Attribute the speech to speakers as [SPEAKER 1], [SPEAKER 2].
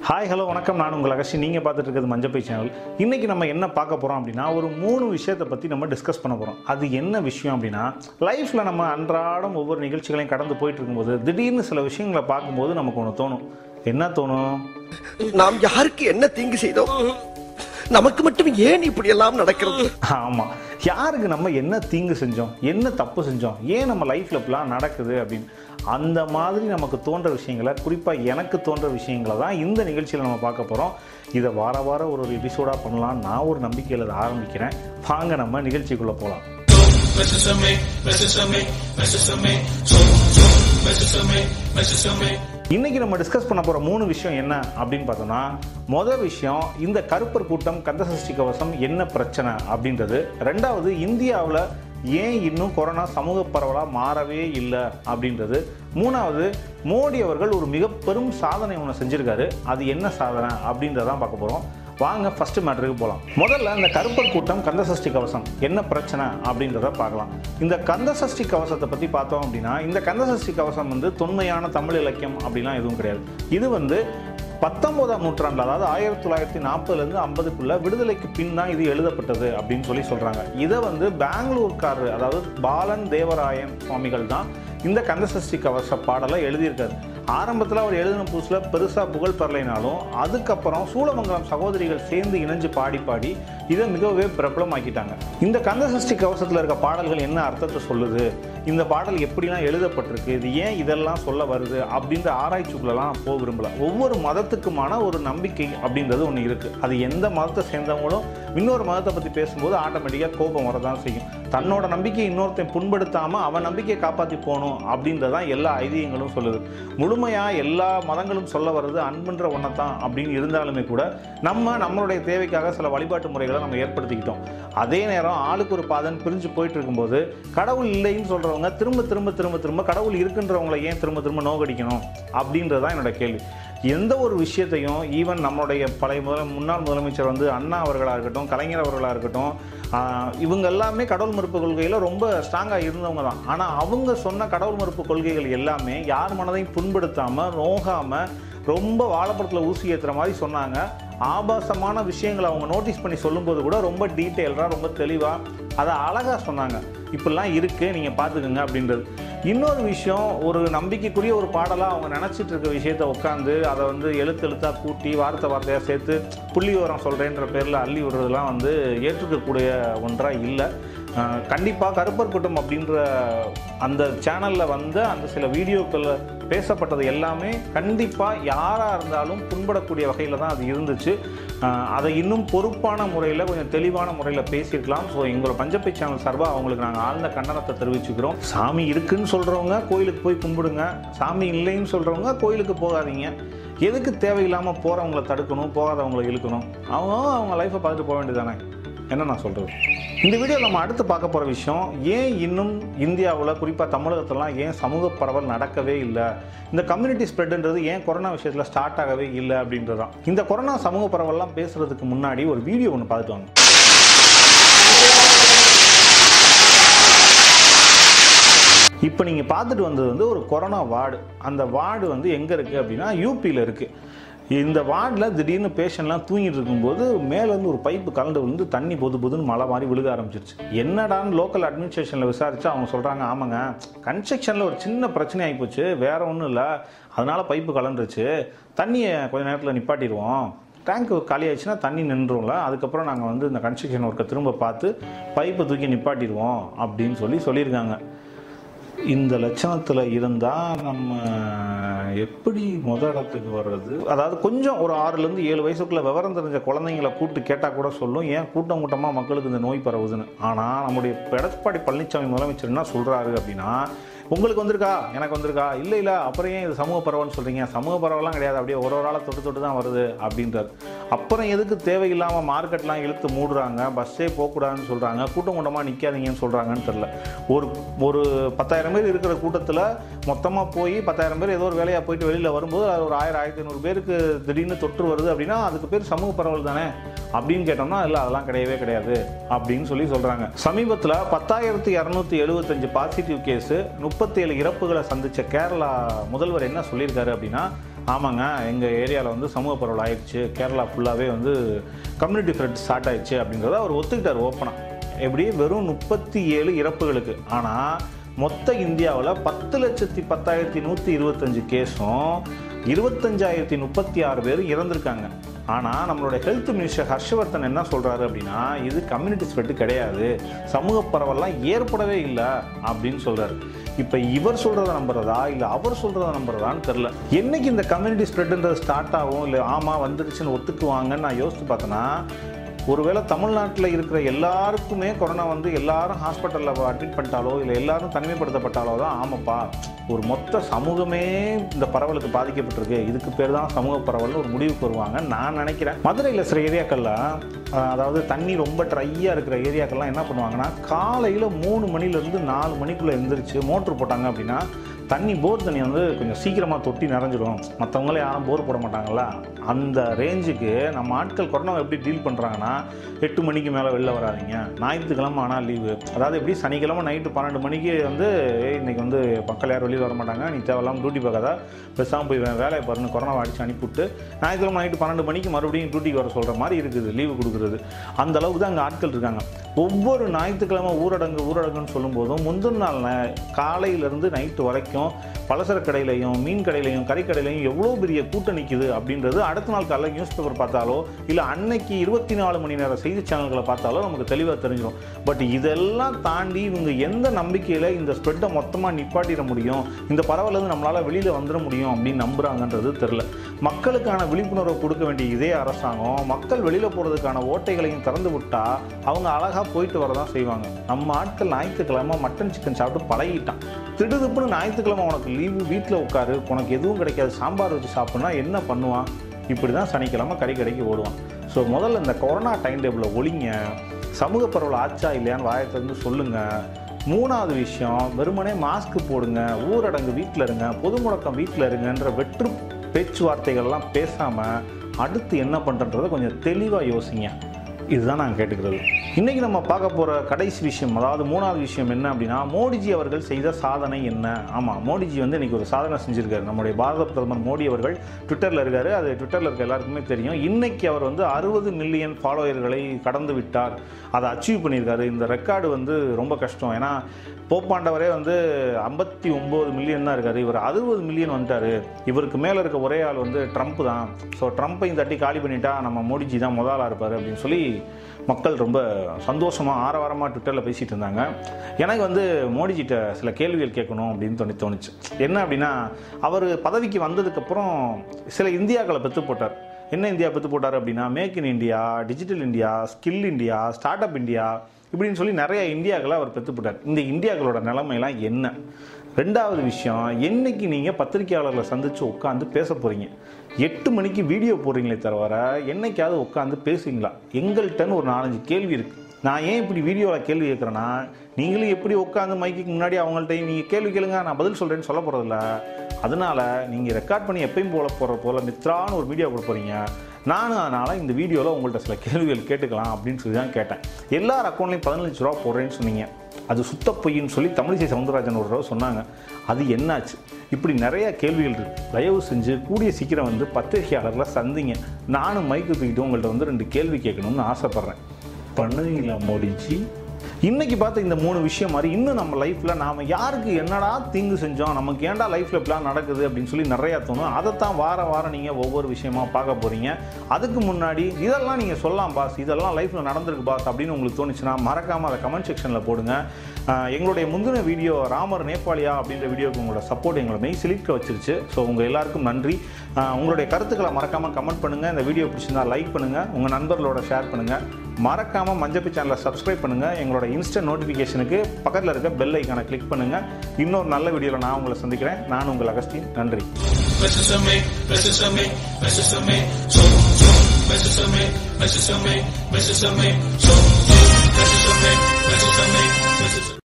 [SPEAKER 1] Hi hello வணக்கம் நான் உங்கள் அகஷி நீங்கள் பார்த்துட்டு இருக்கிறது மஞ்சப்பை சேனல் இன்றைக்கி நம்ம என்ன பார்க்க போகிறோம் அப்படின்னா ஒரு மூணு விஷயத்தை பற்றி நம்ம டிஸ்கஸ் பண்ண போகிறோம் அது என்ன விஷயம் அப்படின்னா லைஃப்பில் நம்ம அன்றாடம் ஒவ்வொரு நிகழ்ச்சிகளையும் கடந்து போயிட்டு இருக்கும்போது திடீர்னு சில விஷயங்களை பார்க்கும்போது நமக்கு ஒன்று தோணும் என்ன தோணும்
[SPEAKER 2] நாம் யாருக்கு என்ன தீங்கு செய்தோம் நமக்கு மட்டும் ஏன் இப்படி எல்லாம் நடக்கிறது
[SPEAKER 1] ஆமாம் யாருக்கு நம்ம என்ன தீங்கு செஞ்சோம் என்ன தப்பு செஞ்சோம் ஏன் நம்ம லைஃப்பில் இப்படிலாம் நடக்குது அப்படின்னு அந்த மாதிரி நமக்கு தோன்ற விஷயங்களை குறிப்பாக எனக்கு தோன்ற விஷயங்களை தான் இந்த நிகழ்ச்சியில் நம்ம பார்க்க போகிறோம் இதை வார வாரம் ஒரு ஒரு எபிசோடாக பண்ணலாம் நான் ஒரு நம்பிக்கையில் அதை ஆரம்பிக்கிறேன் வாங்க நம்ம நிகழ்ச்சிக்குள்ளே போகலாம் இன்னைக்கு நம்ம டிஸ்கஸ் பண்ண போற மூணு விஷயம் என்ன அப்படின்னு பார்த்தோம்னா முதல் விஷயம் இந்த கருப்பர் கூட்டம் கந்தசஷ்டி கவசம் என்ன பிரச்சனை அப்படின்றது ரெண்டாவது இந்தியாவில் ஏன் இன்னும் கொரோனா சமூக பரவலாக மாறவே இல்லை அப்படின்றது மூணாவது மோடி அவர்கள் ஒரு மிக பெரும் சாதனை ஒன்று செஞ்சிருக்காரு அது என்ன சாதனை அப்படின்றதான் பார்க்க போகிறோம் வாங்க ஃபர்ஸ்ட் மேட்டருக்கு போகலாம் முதல்ல இந்த கருப்பர் கூட்டம் கந்தசஷ்டி கவசம் என்ன பிரச்சனை அப்படின்றத பார்க்கலாம் இந்த கந்தசஷ்டி கவசத்தை பற்றி பார்த்தோம் அப்படின்னா இந்த கந்தசஷ்டி கவசம் வந்து தொன்மையான தமிழ் இலக்கியம் அப்படிலாம் எதுவும் கிடையாது இது வந்து பத்தொன்பதாம் நூற்றாண்டில் அதாவது ஆயிரத்தி தொள்ளாயிரத்தி நாற்பதுலேருந்து ஐம்பதுக்குள்ள விடுதலைக்கு பின் தான் இது எழுதப்பட்டது அப்படின்னு சொல்லி சொல்கிறாங்க இதை வந்து பெங்களூர்காரர் அதாவது பாலன் தேவராயன் சுவாமிகள் தான் இந்த கந்தசஷ்டி கவச பாடலை எழுதியிருக்காரு ஆரம்பத்தில் அவர் எழுதின புதுசில் பெருசாக புகழ் பெறலைனாலும் அதுக்கப்புறம் சூளமங்கலம் சகோதரிகள் சேர்ந்து இணைஞ்சு பாடி பாடி இதை மிகவே பிரபலமாக்கிட்டாங்க இந்த கந்தசஷ்டி கவசத்தில் இருக்க பாடல்கள் என்ன அர்த்தத்தை சொல்லுது இந்த பாடல் எப்படிலாம் எழுதப்பட்டிருக்கு இது ஏன் இதெல்லாம் சொல்ல வருது அப்படின்ற ஆராய்ச்சிக்குள்ளலாம் போக விரும்பல ஒவ்வொரு மதத்துக்குமான ஒரு நம்பிக்கை அப்படின்றது ஒன்று இருக்குது அது எந்த மதத்தை சேர்ந்தவங்களும் இன்னொரு மதத்தை பற்றி பேசும்போது ஆட்டோமேட்டிக்காக கோபம் வரதான் செய்யும் தன்னோட நம்பிக்கையை இன்னொருத்தன் புண்படுத்தாமல் அவன் நம்பிக்கையை காப்பாற்றி போகணும் அப்படின்றதான் எல்லா ஐதீகங்களும் சொல்லுது முழுமையாக எல்லா மதங்களும் சொல்ல வர்றது அன்புன்ற ஒன்றை தான் அப்படின்னு இருந்தாலுமே கூட நம்ம நம்மளுடைய தேவைக்காக சில வழிபாட்டு முறைகளை நம்ம ஏற்படுத்திக்கிட்டோம் அதே நேரம் ஆளுக்கு ஒரு பாதன் பிரிஞ்சு போயிட்டு இருக்கும்போது கடவுள் இல்லைன்னு சொல்கிறவங்க திரும்ப திரும்ப திரும்ப திரும்ப கடவுள் இருக்குன்றவங்களை ஏன் திரும்ப திரும்ப நோகடிக்கணும் அப்படின்றது தான் என்னோட கேள்வி எந்த ஒரு விஷயத்தையும் ஈவன் நம்மளுடைய பழைய முதல் முன்னாள் முதலமைச்சர் வந்து அண்ணா அவர்களாக இருக்கட்டும் கலைஞர் அவர்களாக இருக்கட்டும் ஆஹ் இவங்க எல்லாமே கடவுள் மறுப்பு கொள்கையில் ரொம்ப ஸ்ட்ராங்காக இருந்தவங்க தான் ஆனால் அவங்க சொன்ன கடவுள் மறுப்பு கொள்கைகள் எல்லாமே யார் மனதையும் புண்படுத்தாமல் நோகாமல் ரொம்ப வாழைப்பழத்தில் ஊசி ஏற்றுற மாதிரி சொன்னாங்க ஆபாசமான விஷயங்களை அவங்க நோட்டீஸ் பண்ணி சொல்லும்போது கூட ரொம்ப டீட்டெயில்டாக ரொம்ப தெளிவாக அதை அழகாக சொன்னாங்க இப்படிலாம் இருக்குது நீங்கள் பார்த்துக்குங்க அப்படின்றது இன்னொரு விஷயம் ஒரு நம்பிக்கைக்குரிய ஒரு பாடலாக அவங்க நினச்சிட்டு இருக்க விஷயத்த உட்காந்து அதை வந்து எழுத்து எழுத்தாக கூட்டி வார்த்தை வார்த்தையாக சேர்த்து புள்ளி விவரம் சொல்கிறேன்ற பேரில் அள்ளி விடுறதுலாம் வந்து ஏற்றுக்கக்கூடிய ஒன்றாக இல்லை கண்டிப்பாக கருப்பர் கூட்டம் அப்படின்ற அந்த சேனலில் வந்த அந்த சில வீடியோக்களில் பேசப்பட்டது எல்லாமே கண்டிப்பாக யாராக இருந்தாலும் புண்படக்கூடிய வகையில் தான் அது இருந்துச்சு அஹ் அதை இன்னும் பொறுப்பான முறையில் கொஞ்சம் தெளிவான முறையில் பேசியிருக்கலாம் ஸோ எங்களோட பஞ்சப்பை சேனல் சார்பாக அவங்களுக்கு நாங்கள் ஆழ்ந்த கண்டனத்தை தெரிவிச்சுக்கிறோம் சாமி இருக்குன்னு சொல்கிறவங்க கோயிலுக்கு போய் கும்பிடுங்க சாமி இல்லைன்னு சொல்கிறவங்க கோயிலுக்கு போகாதீங்க எதுக்கு தேவையில்லாமல் போகிறவங்கள தடுக்கணும் போகாதவங்களை இழுக்கணும் அவங்க அவங்க லைஃப்பை பார்த்துட்டு போக வேண்டியதானே என்ன நான் சொல்கிறது இந்த வீடியோ நம்ம அடுத்து பார்க்க போகிற விஷயம் ஏன் இன்னும் இந்தியாவில் குறிப்பாக தமிழகத்திலலாம் ஏன் சமூக பரவல் நடக்கவே இல்லை இந்த கம்யூனிட்டி ஸ்ப்ரெட்ன்றது ஏன் கொரோனா விஷயத்தில் ஸ்டார்ட் ஆகவே இல்லை அப்படின்றது தான் இந்த கொரோனா சமூக பரவல்லாம் பேசுகிறதுக்கு முன்னாடி ஒரு வீடியோ ஒன்று பார்த்துட்டு வாங்க இப்போ நீங்கள் பார்த்துட்டு வந்தது வந்து ஒரு கொரோனா வார்டு அந்த வார்டு வந்து எங்கே இருக்குது அப்படின்னா யூபியில் இருக்குது இந்த வார்டில் திடீர்னு பேஷண்ட்லாம் தூங்கிட்டு இருக்கும்போது மேலேருந்து ஒரு பைப்பு கலந்து விழுந்து தண்ணி பொது பொதுன்னு மழை மாதிரி விழுக ஆரம்பிச்சிருச்சு என்னடான்னு லோக்கல் அட்மினிஸ்ட்ரேஷனில் விசாரிச்சு அவங்க சொல்கிறாங்க ஆமாங்க கன்ஸ்ட்ரக்ஷனில் ஒரு சின்ன பிரச்சனை ஆகிப்போச்சு வேற ஒன்றும் இல்லை அதனால பைப்பு கலந்துருச்சு தண்ணியை கொஞ்ச நேரத்தில் நிப்பாட்டிடுவோம் டேங்க் காலி ஆயிடுச்சுன்னா தண்ணி நின்றும்ல அதுக்கப்புறம் நாங்கள் வந்து இந்த கன்ஸ்ட்ரக்ஷன் ஒர்க்கை திரும்ப பார்த்து பைப்பை தூக்கி நிப்பாட்டிடுவோம் அப்படின்னு சொல்லி சொல்லியிருக்காங்க இந்த லட்சணத்தில் இருந்தால் நம்ம எப்படி முத இடத்துக்கு வர்றது அதாவது கொஞ்சம் ஒரு ஆறுலேருந்து ஏழு வயசுக்குள்ள விவரம் தெரிஞ்ச குழந்தைங்களை கூப்பிட்டு கேட்டால் கூட சொல்லும் ஏன் கூட்டம் கூட்டமாக மக்களுக்கு இந்த நோய் பரவுதுன்னு ஆனால் நம்முடைய எடப்பாடி பழனிசாமி முதலமைச்சர் என்ன சொல்கிறாரு அப்படின்னா உங்களுக்கு வந்திருக்கா எனக்கு வந்திருக்கா இல்லை இல்லை அப்புறம் ஏன் இது சமூக பரவல்னு சொல்கிறீங்க சமூக பரவலாம் கிடையாது அப்படியே ஒரு ஒரு ஆளை தொட்டு தொட்டு தான் வருது அப்படின்றார் அப்புறம் எதுக்கு தேவையில்லாமல் மார்க்கெட்லாம் இழுத்து மூடுறாங்க பஸ்ஸே போகக்கூடாதுன்னு சொல்கிறாங்க கூட்டம் கூட்டமாக நிற்காதீங்கன்னு சொல்கிறாங்கன்னு தெரில ஒரு ஒரு பத்தாயிரம் பேர் இருக்கிற கூட்டத்தில் மொத்தமாக போய் பத்தாயிரம் பேர் ஏதோ ஒரு வேலையாக போயிட்டு வெளியில் வரும்போது அது ஒரு ஆயிரம் ஆயிரத்தி ஐநூறு பேருக்கு திடீர்னு தொற்று வருது அப்படின்னா அதுக்கு பேர் சமூக பரவல் தானே அப்படின்னு கேட்டோம்னா இல்லை அதெல்லாம் கிடையவே கிடையாது அப்படின்னு சொல்லி சொல்கிறாங்க சமீபத்தில் பத்தாயிரத்தி இரநூத்தி எழுபத்தஞ்சு பாசிட்டிவ் கேஸு முப்பத்தேழு இறப்புகளை சந்தித்த கேரளா முதல்வர் என்ன சொல்லியிருக்காரு அப்படின்னா ஆமாங்க எங்கள் ஏரியாவில் வந்து சமூக பரவல் ஆயிடுச்சு கேரளா ஃபுல்லாகவே வந்து கம்யூனிட்டி ஃப்ரெட் ஸ்டார்ட் ஆயிடுச்சு அப்படின்றத அவர் ஒத்துக்கிட்டார் ஓப்பனாக எப்படி வெறும் முப்பத்தி ஏழு இறப்புகளுக்கு ஆனால் மொத்த இந்தியாவில் பத்து லட்சத்தி பத்தாயிரத்தி நூற்றி இருபத்தஞ்சு கேஸும் இருபத்தஞ்சாயிரத்தி முப்பத்தி ஆறு பேர் இறந்துருக்காங்க ஆனால் நம்மளோட ஹெல்த் மினிஸ்டர் ஹர்ஷவர்தன் என்ன சொல்கிறாரு அப்படின்னா இது கம்யூனிட்டி ஸ்ப்ரெட் கிடையாது சமூக பரவல்லாம் ஏற்படவே இல்லை அப்படின்னு சொல்கிறாரு இப்போ இவர் சொல்கிறத நம்புறதா இல்லை அவர் சொல்கிறத நம்புறதான்னு தெரில என்னைக்கு இந்த கம்யூனிட்டி ஸ்ப்ரெட்ன்றது ஸ்டார்ட் ஆகும் இல்லை ஆமாம் வந்துடுச்சுன்னு ஒத்துக்குவாங்கன்னு நான் யோசித்து பார்த்தேன்னா ஒருவேளை தமிழ்நாட்டில் இருக்கிற எல்லாருக்குமே கொரோனா வந்து எல்லாரும் ஹாஸ்பிட்டலில் அட்மிட் பண்ணிட்டாலோ இல்லை எல்லாரும் தனிமைப்படுத்தப்பட்டாலோ தான் ஆமாப்பா ஒரு மொத்த சமூகமே இந்த பரவலுக்கு பாதிக்கப்பட்டிருக்கு இதுக்கு பேர் தான் சமூக பரவல்னு ஒரு முடிவுக்கு வருவாங்க நான் நினைக்கிறேன் மதுரையில் சில ஏரியாக்களில் அதாவது தண்ணி ரொம்ப ட்ரையாக இருக்கிற ஏரியாக்கள்லாம் என்ன பண்ணுவாங்கன்னா காலையில் மூணு மணிலேருந்து நாலு மணிக்குள்ளே எழுந்திரிச்சு மோட்ரு போட்டாங்க அப்படின்னா தண்ணி போர் தண்ணி வந்து கொஞ்சம் சீக்கிரமாக தொட்டி நிறைஞ்சிடும் மற்றவங்களே யாரும் போர் போட மாட்டாங்கல்ல அந்த ரேஞ்சுக்கு நம்ம ஆட்கள் கொரோனாவை எப்படி டீல் பண்ணுறாங்கன்னா எட்டு மணிக்கு மேலே வெளில வராதீங்க ஞாயிற்றுக்கிழமை ஆனால் லீவு அதாவது எப்படி சனிக்கிழமை நைட்டு பன்னெண்டு மணிக்கு வந்து "ஏய், இன்னைக்கு வந்து மக்கள் யாரும் வெளியில் வர மாட்டாங்க நீ தேவையில்லாமல் டியூட்டி பார்க்காத பேசாமல் போய் வே- வேலையை பாருன்னு கொரோனா அடிச்சு அனுப்பிவிட்டு ஞாயிற்றுக்கிழமை நைட்டு பன்னெண்டு மணிக்கு மறுபடியும் டியூட்டிக்கு வர சொல்கிற மாதிரி இருக்குது லீவு கொடுக்குறது அந்த அளவுக்கு தான் அங்கே ஆட்கள் இருக்காங்க ஒவ்வொரு ஞாயிற்றுக்கிழமை ஊரடங்கு ஊரடங்குன்னு சொல்லும்போதும் முந்தின நாள் ந- காலையிலேருந்து நைட்டு வரைக்கும் பலசர கடையிலையும் மீன் கடையிலையும் கறிக்கடையிலையும் எவ்வளோ பெரிய கூட்டம் நிற்குது அப்படின்றது அடுத்த நாள் காலையில் நியூஸ் பேப்பர் பார்த்தாலோ இல்லை அன்னைக்கு இருபத்தி நாலு மணி நேர செய்தி சேனல்களை பார்த்தாலோ நமக்கு தெளிவாக தெரிஞ்சிடும் பட் இதெல்லாம் தாண்டி இவங்க எந்த நம்பிக்கையில் இந்த ஸ்ப்ரெட்டை மொத்தமாக நிப்பாட்டிட முடியும் இந்த பரவலேருந்து நம்மளால் வெளியில் வந்துட முடியும் அப்படின்னு நம்புறாங்கன்றது தெரில மக்களுக்கான விழிப்புணர்வை கொடுக்க வேண்டிய இதே அரசாங்கம் மக்கள் வெளியில் போகிறதுக்கான ஓட்டைகளையும் திறந்து விட்டா அவங்க அழகாக போயிட்டு வரதான் செய்வாங்க நம்ம ஆட்கள் ஞாயிற்றுக்கிழமை மட்டன் சிக்கன் சாப்பிட்டு பழகிட்டான் திடுதுப்புன்னு ஞாயிற்றுக்கிழமை உனக்கு லீவு வீட்டில் உட்காரு உனக்கு எதுவும் கிடைக்காது சாம்பார் வச்சு சாப்பிட்னா என்ன பண்ணுவான் இப்படி தான் சனிக்கிழமை கறி கடைக்கு ஓடுவான் ஸோ முதல்ல இந்த கொரோனா டைம் டேபிளில் ஒழிங்க சமூக பரவல் ஆச்சா இல்லையான்னு வாயை திறந்து சொல்லுங்கள் மூணாவது விஷயம் வெறுமனே மாஸ்க் போடுங்க ஊரடங்கு வீட்டில் இருங்க பொது முடக்கம் வீட்டில் இருங்கன்ற வெற்று பேச்சுவார்த்தைகள்லாம் பேசாமல் அடுத்து என்ன பண்ணுறன்றதை கொஞ்சம் தெளிவாக யோசிங்க இதுதான் நான் கேட்டுக்கிறது இன்னைக்கு நம்ம பார்க்க போகிற கடைசி விஷயம் அதாவது மூணாவது விஷயம் என்ன அப்படின்னா மோடிஜி அவர்கள் செய்த சாதனை என்ன ஆமாம் மோடிஜி வந்து இன்னைக்கு ஒரு சாதனை செஞ்சிருக்காரு நம்முடைய பாரத பிரதமர் மோடி அவர்கள் ட்விட்டரில் இருக்காரு அது ட்விட்டரில் இருக்க எல்லாருக்குமே தெரியும் இன்னைக்கு அவர் வந்து அறுபது மில்லியன் ஃபாலோயர்களை கடந்து விட்டார் அதை அச்சீவ் பண்ணியிருக்காரு இந்த ரெக்கார்டு வந்து ரொம்ப கஷ்டம் ஏன்னா போப்பாண்டவரே வந்து ஐம்பத்தி ஒம்பது மில்லியன் தான் இருக்காரு இவர் அறுபது மில்லியன் வந்துட்டாரு இவருக்கு மேலே இருக்க ஒரே ஆள் வந்து ட்ரம்ப் தான் ஸோ ட்ரம்ப்பையும் தட்டி காலி பண்ணிட்டா நம்ம மோடிஜி தான் முதலாக இருப்பார் அப்படின்னு சொல்லி மக்கள் ரொம்ப சந்தோஷமாக ஆரவாரமாக ட்விட்டரில் பேசிகிட்டு இருந்தாங்க எனக்கு வந்து மோடிஜிட்ட சில கேள்விகள் கேட்கணும் அப்படின்னு தோணி தோணுச்சு என்ன அப்படின்னா அவர் பதவிக்கு வந்ததுக்கப்புறம் சில இந்தியாக்களை பெற்று போட்டார் என்ன இந்தியா பெற்று போட்டார் அப்படின்னா make in India digital India skill India startup India இப்படின்னு சொல்லி நிறைய இந்தியாக்களை அவர் பெற்று போட்டார் இந்த இந்தியாக்களோட நிலைமையெல்லாம் என்ன ரெண்டாவது விஷயம் என்னைக்கு நீங்கள் பத்திரிகையாளர்களை சந்தித்து உட்காந்து பேச போகிறீங்க எட்டு மணிக்கு வீடியோ போடுறீங்களே தவிர என்னைக்காவது உட்காந்து பேசுவீங்களா எங்கள்கிட்டன்னு ஒரு நாலஞ்சு கேள்வி இருக்குது நான் ஏன் இப்படி வீடியோவில் கேள்வி கேட்குறேன்னா நீங்களும் எப்படி உட்காந்து மைக்குக்கு முன்னாடி அவங்கள்ட்ட நீங்கள் கேள்வி கேளுங்க நான் பதில் சொல்கிறேன்னு சொல்ல போகிறதில்ல அதனால நீங்கள் ரெக்கார்ட் பண்ணி எப்பயும் போல போகிற போல மித்ரான்னு ஒரு வீடியோ கொடுக்க போகிறீங்க நானும் அதனால் இந்த வீடியோவில் உங்கள்கிட்ட சில கேள்விகள் கேட்டுக்கலாம் அப்படின்னு சொல்லி தான் கேட்டேன் எல்லார் அக்கௌண்ட்லையும் பதினஞ்சு லட்ச ரூபா போடுறேன்னு சொன்னீங்க அது சுத்த பொய்ன்னு சொல்லி தமிழிசை சவுந்தரராஜன் ஒரு தடவை சொன்னாங்க அது என்னாச்சு இப்படி நிறைய கேள்விகள் இருக்கு தயவு செஞ்சு கூடிய சீக்கிரம் வந்து பத்திரிகையாளர்களை சந்திங்க நானும் மைக்கு தூக்கிட்டு உங்கள்கிட்ட வந்து ரெண்டு கேள்வி கேட்கணும்னு ஆசைப்பட்றேன் பண்ணுவீங்களா மோடிஜி இன்னைக்கு பார்த்த இந்த மூணு விஷயம் மாதிரி இன்னும் நம்ம லைஃப்பில் நாம் யாருக்கு என்னடா தீங்கு செஞ்சோம் நமக்கு ஏன்டா லைஃப்பில் இப்படிலாம் நடக்குது அப்படின்னு சொல்லி நிறையா தோணும் அதைத்தான் வார வாரம் நீங்கள் ஒவ்வொரு விஷயமா பார்க்க போகிறீங்க அதுக்கு முன்னாடி இதெல்லாம் நீங்கள் சொல்லலாம் பாஸ் இதெல்லாம் லைஃப்பில் நடந்திருக்கு பாஸ் அப்படின்னு உங்களுக்கு தோணுச்சுன்னா மறக்காமல் அதை கமெண்ட் செக்ஷனில் போடுங்க ஆஹ் எங்களுடைய முந்தின வீடியோ ராமர் நேபாளியா அப்படின்ற வீடியோக்கு உங்களோட சப்போர்ட் எங்களை மெய் சிலிர்க்க வச்சிருச்சு ஸோ உங்கள் எல்லாருக்கும் நன்றி ஆஹ் உங்களுடைய கருத்துக்களை மறக்காமல் கமெண்ட் பண்ணுங்கள் இந்த வீடியோ பிடிச்சிருந்தா லைக் பண்ணுங்கள் உங்கள் நண்பர்களோட ஷேர் பண்ணுங்கள் மறக்காமல் மஞ்சப்பி சேனலை சப்ஸ்கிரைப் பண்ணுங்கள் எங்களோட இன்ஸ்டன்ட் நோட்டிஃபிகேஷனுக்கு பக்கத்தில் இருக்க பெல் ஐக்கானை கிளிக் பண்ணுங்கள் இன்னொரு நல்ல வீடியோவில் நான் உங்களை சந்திக்கிறேன் நான் உங்கள் அகஸ்டின் நன்றி
[SPEAKER 3] Besame, besame, besame, so, so, besame, besame, besame, so, so, besame, besame, besame.